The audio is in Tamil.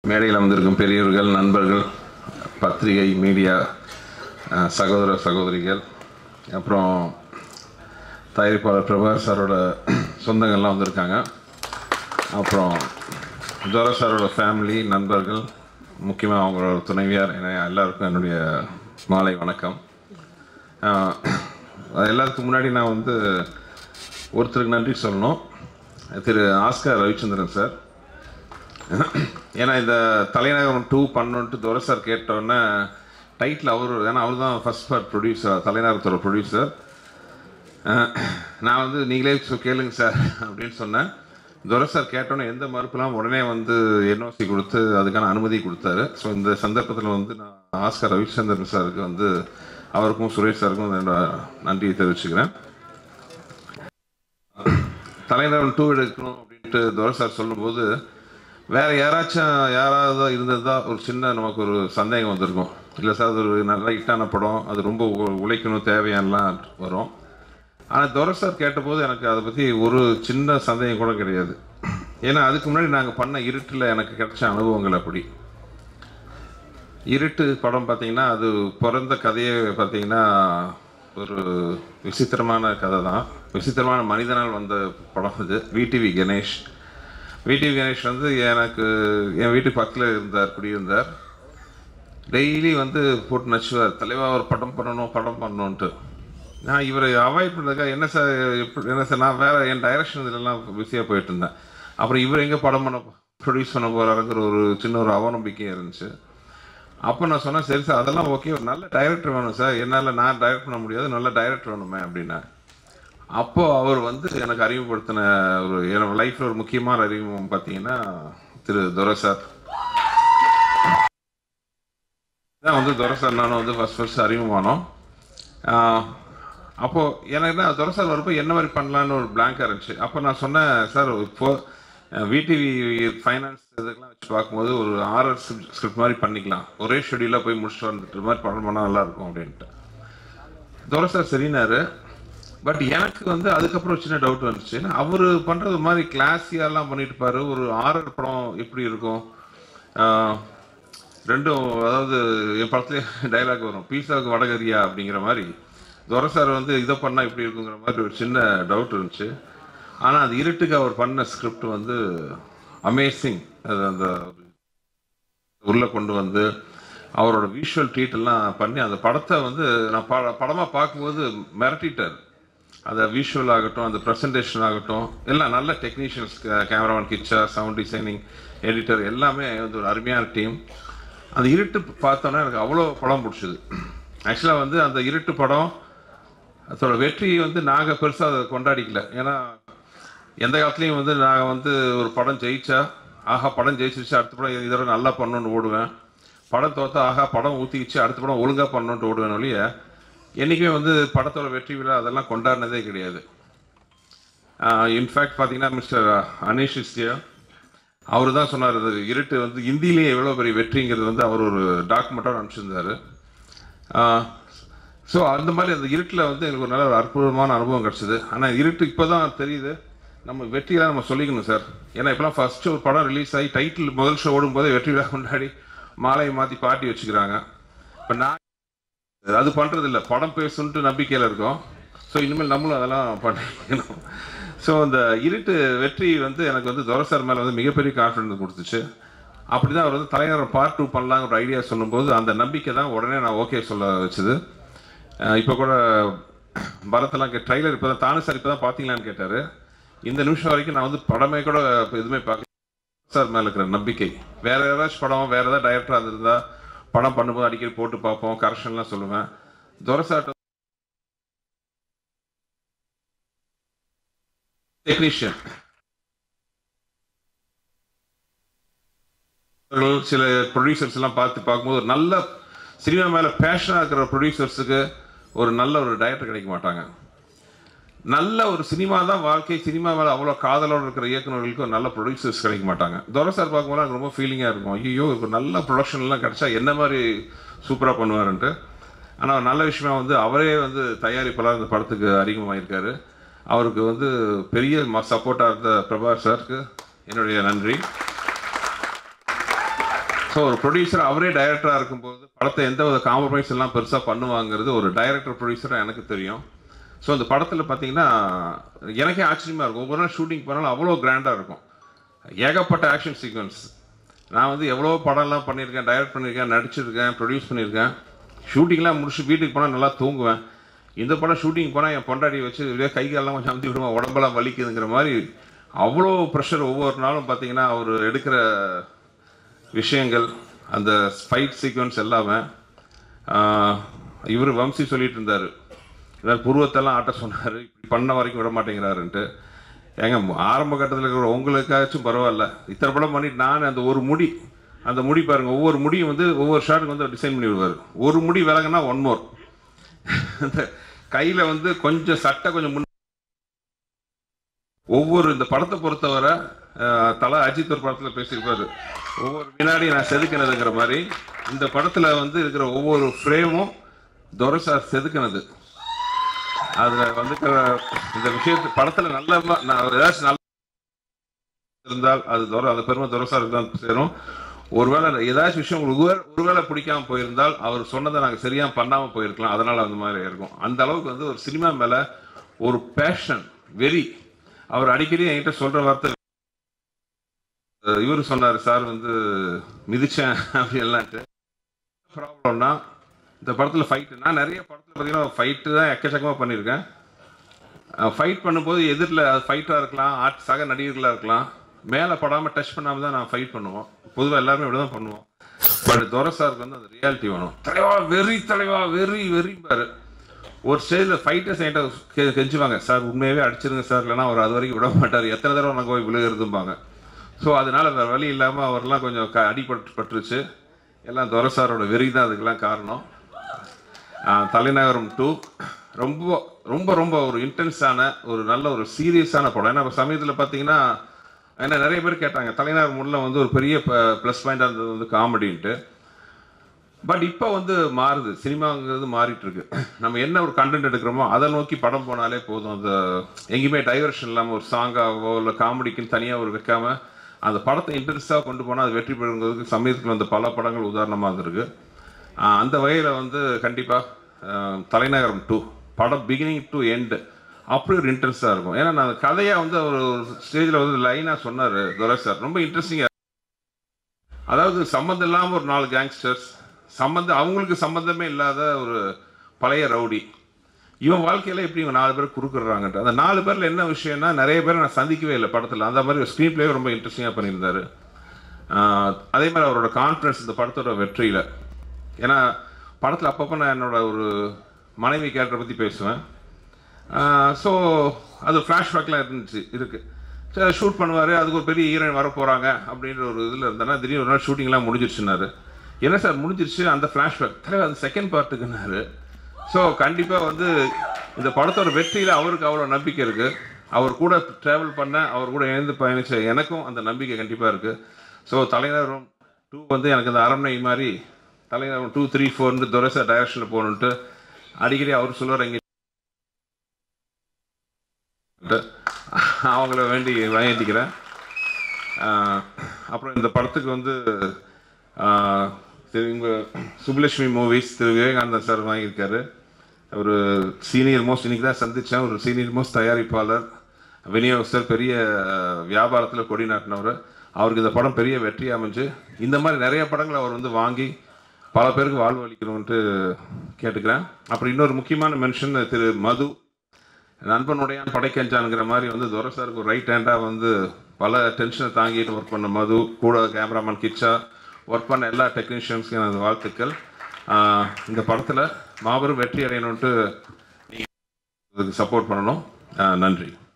மேடையில் வந்திருக்கும் பெரியவர்கள் நண்பர்கள் பத்திரிகை மீடியா அஹ், சகோதர சகோதரிகள் அப்புறம் தயாரிப்பாளர் பிரபாகர் சாரோட சொந்தங்கள்லாம் வந்திருக்காங்க அப்புறம் ஜோரா சாரோட ஃபேமிலி நண்பர்கள் முக்கியமாக அவங்களோட துணைவியார் என எல்லாருக்கும் என்னுடைய மாலை வணக்கம் அஹ், எல்லாத்துக்கும் முன்னாடி நான் வந்து ஒருத்தருக்கு நன்றி சொல்லணும் திரு ஆஸ்கர் ரவிச்சந்திரன் சார் ஏன்னா இந்த தலைநகரம் டூ பண்ணணுன்ட்டு துரை சார் கேட்டோன்னே டைட்டில் அவர் ஏன்னா அவர் தான் ஃபஸ்ட் பார்ட் ப்ரொடியூசர் தலைநகரத்தோட ப்ரொடியூசர் நான் வந்து நீங்களே சொ- கேளுங்க சார் அப்படின்னு சொன்னேன் துரை சார் கேட்டோன்னே எந்த மறுப்பெல்லாம் உடனே வந்து என்ஓசி கொடுத்து அதுக்கான அனுமதி கொடுத்தாரு ஸோ இந்த சந்தர்ப்பத்தில் வந்து நான் ஆஸ்கர் ரவிச்சந்திரன் சாருக்கு வந்து அவருக்கும் சுரேஷ் சாருக்கும் என்னோட நன்றியை தெரிவிச்சுக்கிறேன் தலைநகரம் டூ எடுக்கணும் அப்படின்ட்டு துரை சார் சொல்லும்போது வேற யாராச்சும் யாராவது இருந்ததா ஒரு சின்ன நமக்கு ஒரு சந்தேகம் வந்திருக்கும் இல்லை சார் அது ஒரு நல்ல ஹிட்டான படம் அது ரொம்ப உ- உழைக்கணும் தேவையானலாம் வரும் ஆனால் துரை சார் கேட்டபோது எனக்கு அதை பற்றி ஒரு சின்ன சந்தேகம் கூட கிடையாது ஏன்னா அதுக்கு முன்னாடி நாங்கள் பண்ண இருட்டில் எனக்கு கிடைச்ச அனுபவங்கள் அப்படி இருட்டு படம் பார்த்தீங்கன்னா அது பிறந்த கதையே பார்த்தீங்கன்னா ஒரு விசித்திரமான கதை தான் விசித்திரமான மனிதனால் வந்த படம் இது விடிவி கணேஷ் விடிவி கணேஷ் வந்து எனக்கு என் வீட்டு பக்கத்தில் இருந்தார் குடியிருந்தார் டெய்லி வந்து போட்டு நச்சுவார் தலைவா ஒரு படம் பண்ணணும் படம் பண்ணணுன்ட்டு நான் இவரை அவாய்ட் பண்ணுறதுக்காக என்ன சார் எப்படி என்ன சார் நான் வேற என் டைரக்ஷன் இதெல்லாம் பிஸியாக போயிட்டு இருந்தேன் அப்புறம் இவர் எங்கே படம் பண்ண ப்ரொடியூஸ் பண்ண போகிறாருங்கிற ஒரு சின்ன ஒரு அவநம்பிக்கையும் இருந்துச்சு அப்போ நான் சொன்னேன் சரி சார் அதெல்லாம் ஓகே ஒரு நல்ல டைரக்டர் வேணும் சார் என்னால் நான் டைரக்ட் பண்ண முடியாது நல்ல டைரக்டர் வேணுமே அப்படின்னா அப்போ அவர் வந்து எனக்கு அறிமுகப்படுத்தின ஒரு என்னோட லைஃப்பில் ஒரு முக்கியமான அறிமுகம் பார்த்தீங்கன்னா திரு துரை சார் தான் வந்து துரை சார் நானும் வந்து ஃபர்ஸ்ட் ஃபர்ஸ்ட் அறிமுகமானோம் ஆஹ் அப்போ எனக்கு என்ன துரை சார் வரப்போ என்ன மாதிரி பண்ணலான்னு ஒரு பிளாங்காக இருந்துச்சு அப்போ நான் சொன்னேன் சார் இப்போ விடிவி ஃபைனான்ஸ் இதுக்கெல்லாம் வச்சு பார்க்கும்போது ஒரு ஆர்ஆர் ஸ்கிரிப்ட் மாதிரி பண்ணிக்கலாம் ஒரே ஷெடியூலாக போய் முடிச்சுட்டு வந்துட்டு மாதிரி படம் பண்ணால் நல்லா இருக்கும் அப்படின்ட்டு துரை சார் சரினாரு பட் எனக்கு வந்து அதுக்கப்புறம் ஒரு சின்ன டவுட் வந்துச்சு அவர் பண்ணுறது மாதிரி கிளாஸியாலாம் பண்ணிட்டு பாரு ஒரு ஆர்ஆர் படம் எப்படி இருக்கும் ஆஹ் ரெண்டும் அதாவது என் படத்துலேயே டைலாக் வரும் பீஸாவுக்கு வடகரியா அப்படிங்கிற மாதிரி துரை சார் வந்து இதை பண்ணால் இப்படி இருக்குங்கிற மாதிரி ஒரு சின்ன டவுட் இருந்துச்சு ஆனால் அது இருட்டுக்கு அவர் பண்ண ஸ்கிரிப்ட் வந்து அமேசிங் அது அந்த உள்ள கொண்டு வந்து அவரோட விஷுவல் ட்ரீட் எல்லாம் பண்ணி அந்த படத்தை வந்து நான் பட படமாக பார்க்கும்போது மிரட்டிட்டார் அந்த விஷுவல் ஆகட்டும் அந்த ப்ரெசன்டேஷன் ஆகட்டும் எல்லாம் நல்ல technicians cameraman Kicha sound designing editor எல்லாமே வந்து ஒரு அருமையான டீம் அந்த இருட்டு பார்த்தோன்னே எனக்கு அவ்வளோ படம் பிடிச்சது ஆக்சுவலாக வந்து அந்த இருட்டு படம் அதோட வெற்றி வந்து நாங்கள் பெருசாக அதை கொண்டாடிக்கல ஏன்னா எந்த காலத்துலேயும் வந்து நான் வந்து ஒரு படம் ஜெயிச்சா ஆஹா படம் ஜெயிச்சிருச்சு அடுத்த படம் இதோட நல்லா பண்ணணும்னு ஓடுவேன் படம் தோத்தா ஆஹா படம் ஊற்றிக்கிச்சு அடுத்த படம் ஒழுங்காக பண்ணணுன்ட்டு ஓடுவேன் ஒழிய என்றைக்குமே வந்து படத்தோட வெற்றி விழா அதெல்லாம் கொண்டாடினதே கிடையாது இன்ஃபேக்ட் பார்த்தீங்கன்னா மிஸ்டர் அனீஷ் இஸ்டியா அவர் தான் சொன்னார் இது இருட்டு வந்து இந்தியிலேயே எவ்வளோ பெரிய வெற்றிங்கிறது வந்து அவர் ஒரு டாக்குமெண்ட்டாக அனுப்பிச்சிருந்தாரு ஸோ அந்த மாதிரி அந்த இருட்டில் வந்து எனக்கு ஒரு நல்ல ஒரு அற்புதமான அனுபவம் கிடச்சிது ஆனால் இருட்டு இப்போ தான் தெரியுது நம்ம வெற்றியெல்லாம் நம்ம சொல்லிக்கணும் சார் ஏன்னா இப்போலாம் ஃபஸ்ட்டு ஒரு படம் ரிலீஸ் ஆகி டைட்டில் முதல் ஷோ ஓடும்போதே வெற்றி விழா கொண்டாடி மாலையை மாற்றி பாட்டி வச்சுக்கிறாங்க இப்போ நான் அது பண்ணுறது இல்லை படம் பேசுன்ட்டு நம்பிக்கையில் இருக்கோம் ஸோ இனிமேல் நம்மளும் அதெல்லாம் பண்ணிக்கணும் ஸோ அந்த இருட்டு வெற்றி வந்து எனக்கு வந்து துரை சார் மேலே வந்து மிகப்பெரிய கான்ஃபிடன்ஸ் கொடுத்துச்சு அப்படி தான் அவர் வந்து தலைநகர் பார்ட் டூ பண்ணலாங்கிற ஒரு ஐடியா சொல்லும்போது அந்த நம்பிக்கை தான் உடனே நான் ஓகே சொல்ல வச்சுது இப்போ கூட பரத்தெல்லாம் கே ட்ரைலர் இப்போ தான் தானு சார் இப்போ தான் பார்த்தீங்களான்னு கேட்டார் இந்த நிமிஷம் வரைக்கும் நான் வந்து படமே கூட இப்ப எதுவுமே பார்க்க சார் மேலே இருக்கிற நம்பிக்கை வேற ஏதாச்சும் படம் வேற ஏதாவது டைரக்டராக இருந்திருந்தா படம் பண்ணும்போது அடிக்கடி போட்டு பார்ப்போம் கரெக்ஷன்லாம் சொல்லுவேன் துரை சார் டெக்னீஷியன் சில ப்ரொடியூசர்ஸ் எல்லாம் பார்த்து பார்க்கும்போது ஒரு நல்ல சினிமா மேல பேஷனாக இருக்கிற ப்ரொடியூசர்ஸுக்கு ஒரு நல்ல ஒரு டைரக்டர் கிடைக்க மாட்டாங்க நல்ல ஒரு சினிமா தான் வாழ்க்கை சினிமா மேலே அவ்வளோ காதலோடு இருக்கிற இயக்குநர்களுக்கு ஒரு நல்ல ப்ரொடியூசர்ஸ் கிடைக்க மாட்டாங்க துரை சார் பார்க்கும்போது எனக்கு ரொம்ப ஃபீலிங்காக இருக்கும் ஐயோ ஒரு நல்ல ப்ரொடக்ஷன்லாம் கிடைச்சா என்ன மாதிரி சூப்பராக பண்ணுவாருன்ட்டு ஆனால் நல்ல விஷயமா வந்து அவரே வந்து தயாரிப்பாளர் இந்த படத்துக்கு அறிமுகமாயிருக்காரு அவருக்கு வந்து பெரிய சப்போர்ட்டாக இருந்த பிரபார் சாருக்கு என்னுடைய நன்றி ஸோ ஒரு ப்ரொடியூசர் அவரே டைரக்டராக இருக்கும்போது படத்தை எந்த வித காம்ப்ரமைஸ் எல்லாம் பெருசாக பண்ணுவாங்கிறது ஒரு டைரக்டர் ப்ரொடியூசராக எனக்கு தெரியும் ஸோ அந்த படத்தில் பார்த்தீங்கன்னா எனக்கே ஆச்சரியமாக இருக்கும் ஒவ்வொரு நாள் ஷூட்டிங் போனாலும் அவ்வளோ கிராண்டாக இருக்கும் ஏகப்பட்ட ஆக்ஷன் சீக்வன்ஸ் நான் வந்து எவ்வளோ படம்லாம் பண்ணியிருக்கேன் டைரக்ட் பண்ணியிருக்கேன் நடிச்சிருக்கேன் ப்ரொடியூஸ் பண்ணியிருக்கேன் ஷூட்டிங்லாம் முடிச்சு வீட்டுக்கு போனால் நல்லா தூங்குவேன் இந்த படம் ஷூட்டிங் போனால் என் பொண்டாடி வச்சு இப்படியே கை காலெல்லாம் கொஞ்சம் அமுத்தி விடுவேன் உடம்பெல்லாம் வலிக்குதுங்கிற மாதிரி அவ்வளோ ப்ரெஷர் ஒவ்வொரு நாளும் பார்த்தீங்கன்னா அவர் எடுக்கிற விஷயங்கள் அந்த ஃபைட் சீக்வன்ஸ் எல்லாமே இவர் வம்சி சொல்லிட்டு இருந்தார் இவர் புருவத்தெல்லாம் ஆட்ட சொன்னார் இப்படி பண்ண வரைக்கும் விட மாட்டேங்கிறாருன்ட்டு ஏங்க ஆரம்ப கட்டத்தில் இருக்கிற உங்களுக்காச்சும் பரவாயில்ல இத்தனை படம் பண்ணிட்டு நான் அந்த ஒரு முடி அந்த முடி பாருங்க ஒவ்வொரு முடியும் வந்து ஒவ்வொரு ஷாட்டுக்கு வந்து டிசைன் பண்ணி விடுவார் ஒரு முடி விலகுனா ஒன் மோர் அந்த கையில் வந்து கொஞ்சம் சட்டை கொஞ்சம் முன் ஒவ்வொரு இந்த படத்தை பொறுத்தவரை அஹ், தல அஜித் ஒரு படத்தில் பேசியிருப்பாரு ஒவ்வொரு வினாடி நான் செதுக்கினதுங்கிற மாதிரி இந்த படத்தில் வந்து இருக்கிற ஒவ்வொரு ஃப்ரேமும் துரைசார் செதுக்கினது அதில் வந்து இந்த விஷயத்து படத்தில் நல்ல ம- நான் ஏதாச்சும் நல்ல இருந்தால் அது துரை அந்த பெருமை துரைசாருக்கு தான் சேரும் ஒருவேளை ஏதாச்சும் விஷயம் உங்களுக்கு ஒருவேளை ஒருவேளை பிடிக்காம போயிருந்தால் அவர் சொன்னதை நாங்கள் சரியா பண்ணாம போயிருக்கலாம் அதனால அந்த மாதிரி இருக்கும் அந்த அளவுக்கு வந்து ஒரு சினிமா மேல ஒரு பேஷன் வெறி அவர் அடிக்கடி என்கிட்ட சொல்ற வார்த்தை அஹ் இவரு சொன்னாரு சார் வந்து மிதிச்சேன் அப்படி எல்லான்ட்டு ப்ராப்ளம்னா இந்த படத்துல ஃபைட் நான் நிறைய படத்துல பார்த்தீங்கன்னா ஃபைட்டு தான் எக்கச்சக்கமா பண்ணியிருக்கேன் ஃபைட் பண்ணும்போது எதிரில் அது ஃபைட்டாக இருக்கலாம் ஆர்ட் சக நடிகர்களாக இருக்கலாம் மேலே படாமல் டச் பண்ணாமல் தான் நான் ஃபைட் பண்ணுவோம் பொதுவாக எல்லாருமே இப்படி தான் பண்ணுவோம் பட் துரை சாருக்கு வந்து அந்த ரியாலிட்டி வேணும் தலைவா வெறி தலைவா வெறி வெறிம்பாரு ஒரு ஸ்டேஜில் ஃபைட்டர்ஸ் என்கிட்ட கெ- கெஞ்சுவாங்க சார் உண்மையாகவே அடிச்சிருங்க சார் இல்லைன்னா அவர் அது வரைக்கும் விட மாட்டார் எத்தனை தடவை நாங்கள் போய் விழுகிறதும்பாங்க ஸோ அதனால வேறு வழி இல்லாமல் அவர்லாம் கொஞ்சம் க அடிபட்டு பட்டுருச்சு எல்லாம் துரை சாரோட வெறி தான் அதுக்கெல்லாம் காரணம் ஆஹ் தலைநகரம் டூ ரொம்ப ரொம்ப ரொம்ப ஒரு இன்டென்ஸான ஒரு நல்ல ஒரு சீரியஸான படம் ஏன்னா சமயத்தில் பார்த்தீங்கன்னா ஏன்னா நிறைய பேர் கேட்டாங்க தலைநகரம் உள்ள வந்து ஒரு பெரிய ப்ளஸ் பாயிண்டாக இருந்தது வந்து காமெடின்ட்டு பட் இப்போ வந்து மாறுது சினிமாங்கிறது மாறிட்டு இருக்கு நம்ம என்ன ஒரு கண்டென்ட் எடுக்கிறோமோ அதை நோக்கி படம் போனாலே போதும் அந்த எங்கேயுமே டைவர்ஷன் இல்லாமல் ஒரு சாங்காவோ இல்லை காமெடிக்குன்னு தனியாக ஒரு வைக்காம அந்த படத்தை இன்ட்ரெஸ்டாக கொண்டு போனால் அது வெற்றி பெறுங்கிறதுக்கு சமயத்தில் வந்த பல படங்கள் உதாரணமாக இருந்திருக்கு ஆஹ் அந்த வகையில் வந்து கண்டிப்பாக தலைநகரம் டூ படம் பிகினிங் டு எண்டு அப்படி ஒரு இன்ட்ரெஸ்டாக இருக்கும் ஏன்னா நான் கதையாக வந்து ஒரு ஸ்டேஜில் வந்து லைனாக சொன்னார் துரை சார் ரொம்ப இன்ட்ரெஸ்டிங்காக அதாவது சம்மந்தம் இல்லாமல் ஒரு நாலு கேங்ஸ்டர்ஸ் சம்மந்தம் அவங்களுக்கு சம்மந்தமே இல்லாத ஒரு பழைய ரவுடி இவன் வாழ்க்கையில எப்படி இவங்க நாலு பேர் குறுக்குறாங்கன்ட்டு அந்த நாலு பேர்ல என்ன விஷயம்னா நிறைய பேரை நான் சந்திக்கவே இல்லை படத்தில் அந்த மாதிரி ஸ்க்ரீன் பிளே ரொம்ப இன்ட்ரெஸ்டிங்காக பண்ணியிருந்தாரு ஆஹ் அதே மாதிரி அவரோட கான்ஃபிடன்ஸ் இந்த படத்தோட வெற்றியில் ஏன்னா படத்தில் அப்பப்போ நான் என்னோட ஒரு மனைவி கேரக்டரை பற்றி பேசுவேன் ஸோ அது ஃப்ளாஷ்பேக்லாம் இருந்துச்சு இருக்கு சரி ஷூட் பண்ணுவார் அதுக்கு ஒரு பெரிய ஹீரோயின் வர போகிறாங்க அப்படின்ற ஒரு இதில் இருந்தேன்னா திடீர்னு ஒரு நாள் ஷூட்டிங்லாம் முடிஞ்சிருச்சுனாரு என்ன சார் முடிஞ்சிருச்சு அந்த ஃப்ளாஷ்பேக் தலைவர் அந்த செகண்ட் பார்ட்டுக்குன்னாரு ஸோ கண்டிப்பாக வந்து இந்த படத்தோட வெற்றியில் அவருக்கு அவ்வளோ நம்பிக்கை இருக்குது அவர் கூட ட்ராவல் பண்ண அவர் கூட இணைந்து பயணிச்ச எனக்கும் அந்த நம்பிக்கை கண்டிப்பாக இருக்குது ஸோ தலைநகரம் டூ வந்து எனக்கு அந்த அரண்மனை மாதிரி தலைநகரம் டூ த்ரீ ஃபோர்னு துரைசா டைரக்ஷனில் போகணுன்ட்டு அடிக்கடி அவர் சொல்லுவார் எங்க அவங்கள வேண்டி வேண்டிக்கிறேன் ஆஹ் அப்புறம் இந்த படத்துக்கு வந்து ஆஹ் திரு இவங்க சுப்புலட்சுமி மூவிஸ் திரு விவேகானந்தன் சார் வாங்கியிருக்காரு ஒரு சீனியர் மோஸ்ட் இன்னைக்கு தான் சந்தித்தேன் ஒரு சீனியர் மோஸ்ட் தயாரிப்பாளர் விநியோகஸ்தர் பெரிய வியாபாரத்தில் கொடி நாட்டினவர் அவருக்கு இந்த படம் பெரிய வெற்றி அமைஞ்சு இந்த மாதிரி நிறைய படங்களை அவர் வந்து வாங்கி பல பேருக்கு வாழ்வு அளிக்கணும்ன்ட்டு கேட்டுக்கிறேன் அப்புறம் இன்னொரு முக்கியமான மென்ஷன் திரு மது நண்பனுடையான் படைக்கஞ்சானுங்கிற மாதிரி வந்து துரை சாருக்கு ஒரு ரைட் ஹேண்டாக வந்து பல டென்ஷனை தாங்கிட்டு ஒர்க் பண்ண மது கூட கேமராமேன் கிச்சா ஒர்க் பண்ண எல்லா டெக்னீஷியன்ஸ்க்கும் எனது வாழ்த்துக்கள் ஆஹ் இந்த படத்தில் மாபெரும் வெற்றி அடையணுன்ட்டு நீங்கள் சப்போர்ட் பண்ணணும் ஆஹ் நன்றி